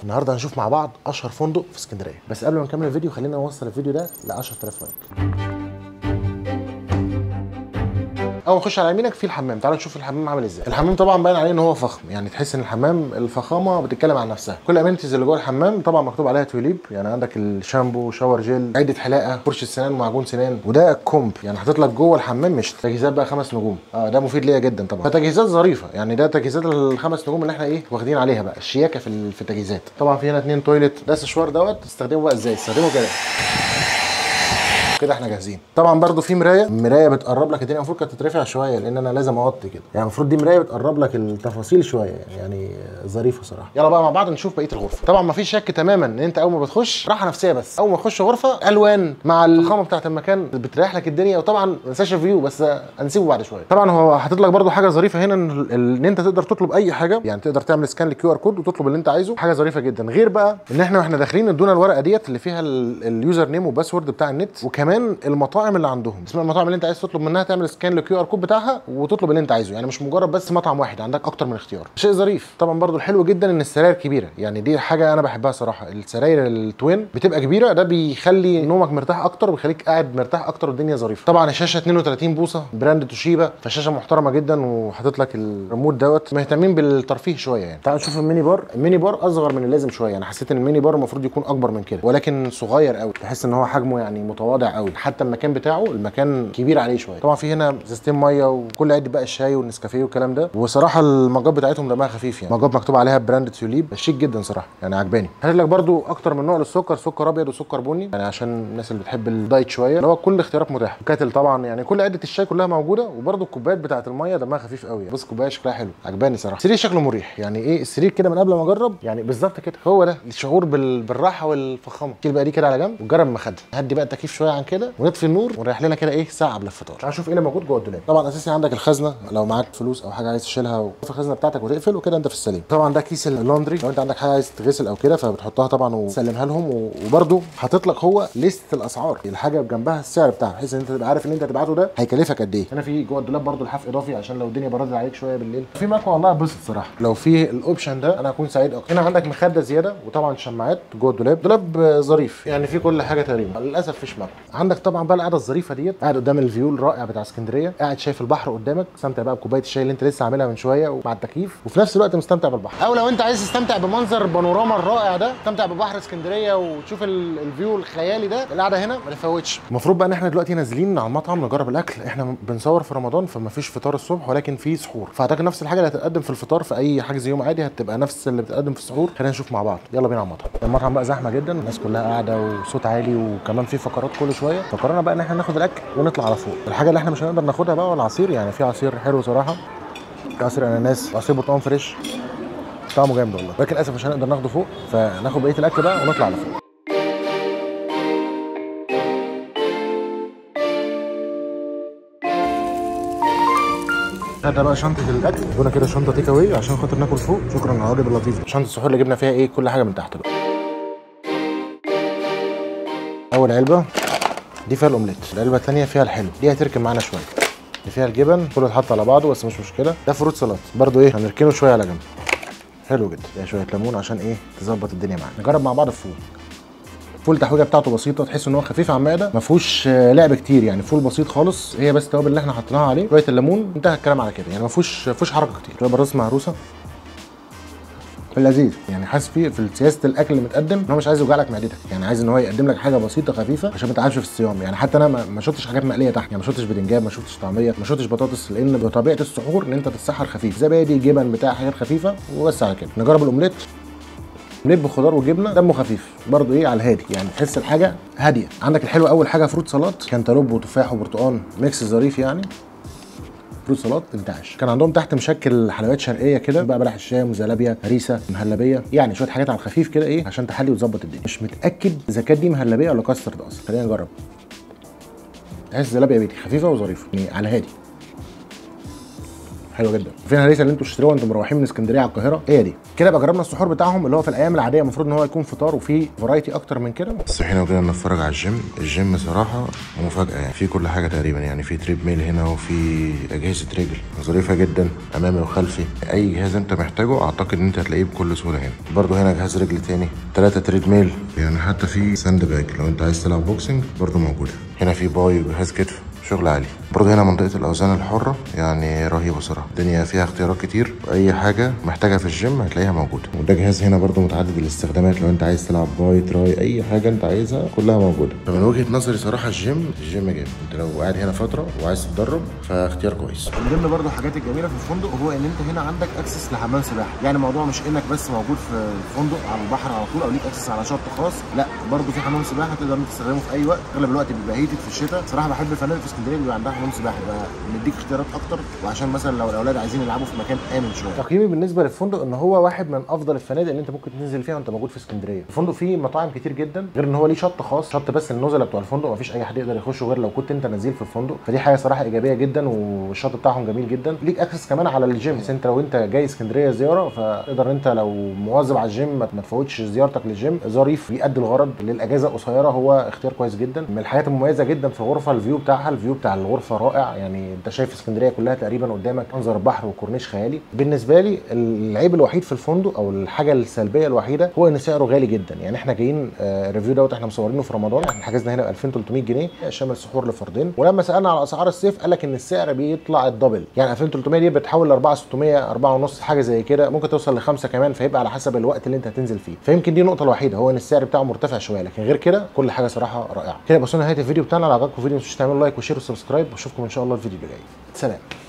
النهارده هنشوف مع بعض اشهر فندق في اسكندريه بس قبل ما نكمل الفيديو خلينا نوصل الفيديو ده ل 10000 لايك اول ما نخش على يمينك في الحمام تعال نشوف الحمام عامل ازاي الحمام طبعا باين عليه ان هو فخم يعني تحس ان الحمام الفخامه بتتكلم عن نفسها كل الامينتيز اللي جوه الحمام طبعا مكتوب عليها توليب يعني عندك الشامبو شاور جيل عده حلاقه فرشه سنان ومعجون سنان وده كومب يعني حاطط لك جوه الحمام مش تجهيزات بقى خمس نجوم اه ده مفيد ليا جدا طبعا فتجهيزات ظريفه يعني ده تجهيزات الخمس نجوم اللي احنا ايه واخدين عليها بقى الشياكه في ال- في التجهيزات طبعا في هنا اتنين تويلت ده السشوار دوت تستخدمه بقى ازاي تستخدمه كده كده احنا جاهزين طبعا برضو في مرايه المرايه بتقرب لك الدنيا المفروض كانت تترفع شويه لان انا لازم اوطي كده يعني المفروض دي مرايه بتقرب لك التفاصيل شويه يعني يعني ظريفه صراحه يلا بقى مع بعض نشوف بقيه الغرفه طبعا ما فيش شك تماما ان انت اول ما بتخش راحه نفسيه بس اول ما تخش غرفه الوان مع الفخامه بتاعه المكان بتريح لك الدنيا وطبعا ما تنساش الفيو بس هنسيبه بعد شويه طبعا هو حاطط لك برضو حاجه ظريفه هنا ان ال- ان انت تقدر تطلب اي حاجه يعني تقدر تعمل سكان للكيو ار كود وتطلب اللي انت عايزه حاجه ظريفه جدا غير بقى ان احنا واحنا داخلين ادونا الورقه ديت اللي فيها ال- اليوزر نيم وباسورد بتاع النت وكمان المطاعم اللي عندهم اسم المطاعم اللي انت عايز تطلب منها تعمل سكان للكيو ار كود بتاعها وتطلب اللي انت عايزه يعني مش مجرد بس مطعم واحد عندك اكتر من اختيار شيء ظريف طبعا برضو الحلو جدا ان السراير كبيره يعني دي حاجه انا بحبها صراحه السراير التوين بتبقى كبيره ده بيخلي نومك مرتاح اكتر وبيخليك قاعد مرتاح اكتر والدنيا ظريفه طبعا الشاشه 32 بوصه براند توشيبا فشاشه محترمه جدا وحاطط لك الريموت دوت مهتمين بالترفيه شويه يعني تعال نشوف الميني بار الميني بار اصغر من اللازم شويه انا حسيت ان الميني بار المفروض يكون اكبر من كده ولكن صغير قوي تحس ان هو حجمه يعني متواضع قوي حتى المكان بتاعه المكان كبير عليه شويه طبعا في هنا سيستم ميه وكل عده بقى الشاي والنسكافيه والكلام ده وصراحه المجات بتاعتهم دمها خفيف يعني مجات مكتوب عليها براند تيوليب شيك جدا صراحه يعني عجباني هات لك برده اكتر من نوع للسكر سكر ابيض وسكر بني يعني عشان الناس اللي بتحب الدايت شويه اللي هو كل الاختيارات متاحه كاتل طبعا يعني كل عده الشاي كلها موجوده وبرده الكوبايات بتاعه الميه دمها خفيف قوي بص كوبايه شكلها حلو عجباني صراحه السرير شكله مريح يعني ايه السرير كده من قبل ما اجرب يعني بالظبط كده هو ده الشعور بال... بالراحه والفخامه شيل بقى دي كده على جنب وجرب المخده هدي بقى التكييف شويه عن كده ونطفي النور ونريح لنا كده ايه ساعه قبل الفطار تعال نشوف ايه اللي موجود جوه الدولاب طبعا اساسي عندك الخزنه لو معاك فلوس او حاجه عايز تشيلها في الخزنه بتاعتك وتقفل وكده انت في السليم طبعا ده كيس اللوندري لو انت عندك حاجه عايز تغسل او كده فبتحطها طبعا وتسلمها لهم و- وبرده حاطط لك هو ليست الاسعار الحاجه جنبها السعر بتاعها بحيث ان انت تبقى عارف ان انت تبعته ده هيكلفك قد ايه هنا في جوه الدولاب برده لحاف اضافي عشان لو الدنيا بردت عليك شويه بالليل في مكوى والله بص صراحه لو في الاوبشن ده انا هكون سعيد اكتر هنا عندك مخده زياده وطبعا شماعات جوه الدولاب دولاب آه، ظريف يعني في كل حاجه تقريبا للاسف فيش مكوى عندك طبعا بقى القعده الظريفه ديت قاعد قدام الفيو الرائع بتاع اسكندريه قاعد شايف البحر قدامك استمتع بقى بكوبايه الشاي اللي انت لسه عاملها من شويه ومع التكييف وفي نفس الوقت مستمتع بالبحر او لو انت عايز تستمتع بمنظر البانوراما الرائع ده تستمتع ببحر اسكندريه وتشوف ال- الفيو الخيالي ده القعده هنا ما تفوتش المفروض بقى ان احنا دلوقتي نازلين على المطعم نجرب الاكل احنا بنصور في رمضان فما فيش فطار الصبح ولكن في سحور فاعتقد نفس الحاجه اللي هتتقدم في الفطار في اي حجز يوم عادي هتبقى نفس اللي بتتقدم في السحور خلينا نشوف مع بعض يلا بينا على المطعم المطعم بقى زحمه جدا الناس كلها قاعده وصوت عالي وكمان في فقرات كل شويه فقررنا بقى ان احنا ناخد الاكل ونطلع على فوق الحاجه اللي احنا مش هنقدر ناخدها بقى هو العصير يعني في عصير حلو صراحه في عصير اناناس عصير برتقال فريش طعمه جامد والله لكن للاسف مش هنقدر ناخده فوق فناخد بقيه الاكل بقى ونطلع على فوق هذا بقى شنطة الأكل ادونا كده شنطة تيك أواي عشان خاطر ناكل فوق شكرا على الواجب اللطيف ده شنطة السحور اللي جبنا فيها إيه كل حاجة من تحت بقى أول علبة دي فيها الأومليت العلبة الثانية فيها الحلو دي هتركب معانا شوية اللي فيها الجبن كله اتحط على بعضه بس مش مشكلة ده فروت سلطة برضو إيه هنركنه شوية على جنب حلو جدا فيها شوية ليمون عشان إيه تظبط الدنيا معانا نجرب مع بعض الفول الفول التحويجه بتاعته بسيطه تحس ان هو خفيف على المعده ما فيهوش آه، لعب كتير يعني فول بسيط خالص هي بس التوابل اللي احنا حطيناها عليه شويه الليمون انتهى الكلام على كده يعني ما فيهوش ما فيهوش حركه كتير شويه بطاطس مهروسه في اللذيذ يعني حاسس فيه في سياسه الاكل اللي متقدم ان هو مش عايز يوجع لك معدتك يعني عايز ان هو يقدم لك حاجه بسيطه خفيفه عشان ما تتعبش في الصيام يعني حتى انا ما ما شفتش حاجات مقليه تحت يعني ما شفتش بدنجان ما شفتش طعميه ما شفتش بطاطس لان بطبيعه السحور ان انت تتسحر خفيف زبادي جبن بتاع حاجات خفيفه وبس على كده نجرب الاومليت لب بخضار وجبنه دمه خفيف برضو ايه على الهادي يعني تحس الحاجه هاديه عندك الحلو اول حاجه فروت سلطات كانتالوب وتفاح وبرتقال ميكس ظريف يعني فروت سلطات انتعاش كان عندهم تحت مشكل حلويات شرقيه كده بقى بلح الشام وزلابيا هريسه مهلبيه يعني شويه حاجات على الخفيف كده ايه عشان تحلي وتظبط الدنيا مش متاكد اذا كانت دي مهلبيه ولا كاسترد اصلا خلينا نجرب تحس زلابيا بيتي خفيفه وظريفه يعني على هادي حلوه جدا فين الهريسه اللي انتوا تشتروها وانتم مروحين من اسكندريه على القاهره هي دي كده بقى جربنا السحور بتاعهم اللي هو في الايام العاديه المفروض ان هو يكون فطار وفي فرايتي اكتر من كده صحينا وكده نتفرج على الجيم الجيم صراحه مفاجاه يعني في كل حاجه تقريبا يعني في تريب ميل هنا وفي اجهزه رجل ظريفه جدا امامي وخلفي اي جهاز انت محتاجه اعتقد ان انت هتلاقيه بكل سهوله هنا برضو هنا جهاز رجل تاني ثلاثه تريد ميل يعني حتى في ساند باج لو انت عايز تلعب بوكسنج برضو موجوده هنا في باي وجهاز كتف شغل عالي برضه هنا منطقة الأوزان الحرة يعني رهيبة صراحة الدنيا فيها اختيارات كتير وأي حاجة محتاجها في الجيم هتلاقيها موجودة وده جهاز هنا برضه متعدد الاستخدامات لو أنت عايز تلعب باي تراي أي حاجة أنت عايزها كلها موجودة فمن وجهة نظري صراحة الجيم الجيم جامد أنت لو قاعد هنا فترة وعايز تتدرب فاختيار كويس من ضمن برضه الحاجات الجميلة في الفندق هو إن أنت هنا عندك أكسس لحمام سباحة يعني الموضوع مش إنك بس موجود في الفندق على البحر على طول أو ليك أكسس على شط خاص لا برضه في حمام سباحة تقدر أنت تستخدمه في أي وقت أغلب الوقت بيبقى هيتد في الشتاء صراحة بحب الفنادق في اسكندرية بيبقى عندها حمام سباحة يبقى مديك اختيارات اكتر وعشان مثلا لو الاولاد عايزين يلعبوا في مكان امن شويه تقييمي بالنسبه للفندق ان هو واحد من افضل الفنادق اللي انت ممكن تنزل فيها وانت موجود في اسكندريه الفندق فيه مطاعم كتير جدا غير ان هو ليه شط خاص شط بس النزلاء بتوع الفندق مفيش اي حد يقدر يخشه غير لو كنت انت نزيل في الفندق فدي حاجه صراحه ايجابيه جدا والشط بتاعهم جميل جدا ليك اكسس كمان على الجيم بس انت لو انت جاي اسكندريه زياره فتقدر انت لو مواظب على الجيم ما تفوتش زيارتك للجيم ظريف بيأدي الغرض للاجازه القصيره هو اختيار كويس جدا من الحاجات المميزه جدا في الغرفه الفيو بتاعها الفيو بتاع الغرفه رائع يعني انت شايف اسكندريه كلها تقريبا قدامك منظر بحر وكورنيش خيالي بالنسبه لي العيب الوحيد في الفندق او الحاجه السلبيه الوحيده هو ان سعره غالي جدا يعني احنا جايين آه، الريفيو دوت احنا مصورينه في رمضان احنا حجزنا هنا ب 2300 جنيه شامل سحور لفردين ولما سالنا على اسعار الصيف قال لك ان السعر بيطلع الدبل يعني 2300 دي بتحول ل 4600 4 ونص حاجه زي كده ممكن توصل لخمسه كمان فيبقى على حسب الوقت اللي انت هتنزل فيه فيمكن دي النقطه الوحيده هو ان السعر بتاعه مرتفع شويه لكن غير كده كل حاجه صراحه رائعه كده بصوا نهايه الفيديو بتاعنا لو عجبكم الفيديو ما تنسوش تعملوا لايك وشير وسبسكرايب واشوفكم ان شاء الله الفيديو اللي جاي سلام